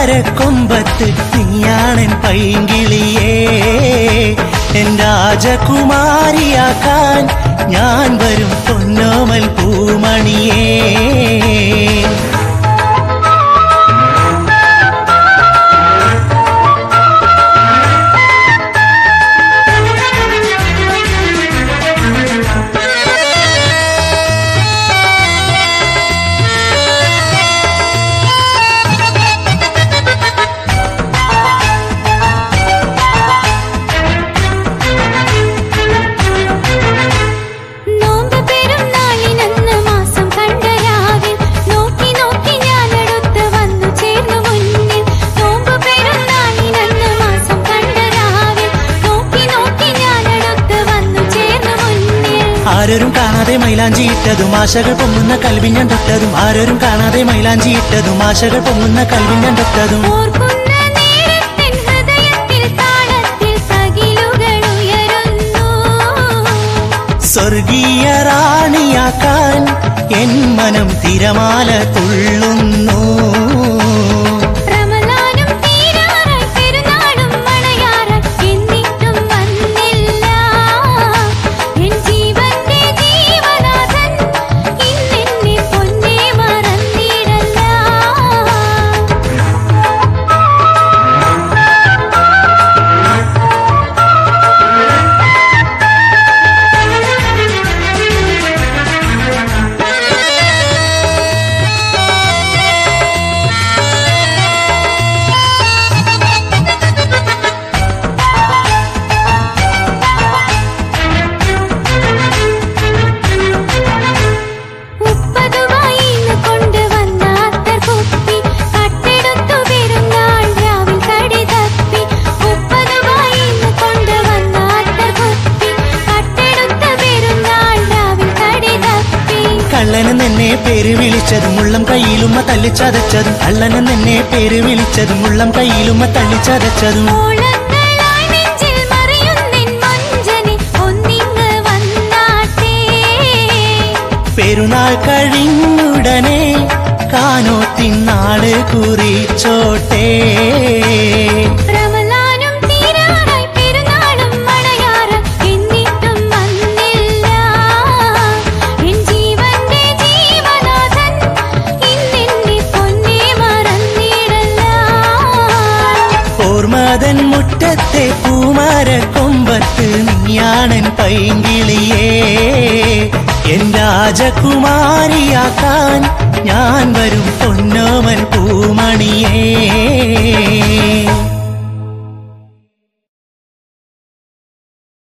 പൂമരക്കൊമ്പത്ത് നീയാണെൻ പൈങ്കിളിയേ N രാജകുമാരിയാക്കാൻ ഞാൻ വരും പൊന്നോമൽ പൂമണിയേ നോമ്പ് പെരുന്നാളിനന്ന് മാസം കണ്ട രാവിൽ നോക്കി നോക്കി ഞാനടുത്ത് വന്നു ചേർന്നു മുന്നിൽ നോമ്പ് പെരുന്നാളിനന്ന് മാസം കണ്ട രാവിൽ നോക്കി നോക്കി ഞാനടുത്ത് വന്നു ചേർന്നു മുന്നിൽ ആരും കാണാതെ മൈലാഞ്ചി ഇട്ടതും ആശകൾ പൊങ്ങുന്ന കൽവിഞ്ഞൻ തൊട്ടതും ആരും കാണാതെ മൈലാഞ്ചി ഇട്ടതും ആശകൾ പൊങ്ങുന്ന കൽവിഞ്ഞൻ തൊട്ടതും ഓർക്കുന്ന നേരത്തിൻ ഹൃദയത്തിൽ താളത്തിൽ തകിലുകൾ ഉയരുന്നു സ്വർഗീയ റാണിയാക്കാൻ എൻ മനം തിരമാല തുള്ളുന്നു റമളാനും തീരാറായി പെരുന്നാളും മണയാറായി എന്നിട്ടും വന്നില്ല എൻ ജീവന്റെ ജീവനാഥൻ ഇന്നെന്നെ പൊന്നേ മറന്നിടല്ല മുപ്പതുമായി ഇന്ന് കൊണ്ടുവന്ന അത്തർ കുപ്പി കട്ടെടുത്തു പെരുന്നാൾ രാവിൽ കടി തപ്പി മുപ്പതുമായി ഇന്ന് കൊണ്ടുവന്ന അത്തർ കുപ്പി കട്ടെടുത്തു പെരുന്നാൾ രാവിൽ കടി തപ്പി കള്ളനും നിന്നെ പേര് വിളിച്ചതും ഉള്ളം കയ്യിലുമ്മ തല്ലിച്ചതച്ചതും കള്ളനും നിന്നെ പേര് വിളിച്ചതും ഉള്ളം കയ്യിലുമ്മ തല്ലിച്ചതച്ചതും ഓളങ്ങളായി നെഞ്ചിൽ മറിയുന്നിൻ മൊഞ്ചനെ ഒന്നിങ്ങ് വന്നാട്ടേ പെരുന്നാൾ കഴിഞ്ഞുടനെ കാനോത്തിനാള് കുറിച്ചോട്ടെ റമളാനും തീരാറായി പെരുന്നാളും മണയാറായി എന്നിട്ടും വന്നില്ല എൻ ജീവന്റെ ജീവനാഥൻ ഇന്നെന്നെ പൊന്നേ മറന്നിടല്ല ഓർമ്മതൻ മുറ്റത്തെ പൂമരക്കൊമ്പത്ത് നീയാണൻ പൈങ്കിളിയേ എൻ രാജകുമാരിയാക്കാൻ ഞാൻ വരും പൊന്നോമൻ പൂമണിയേ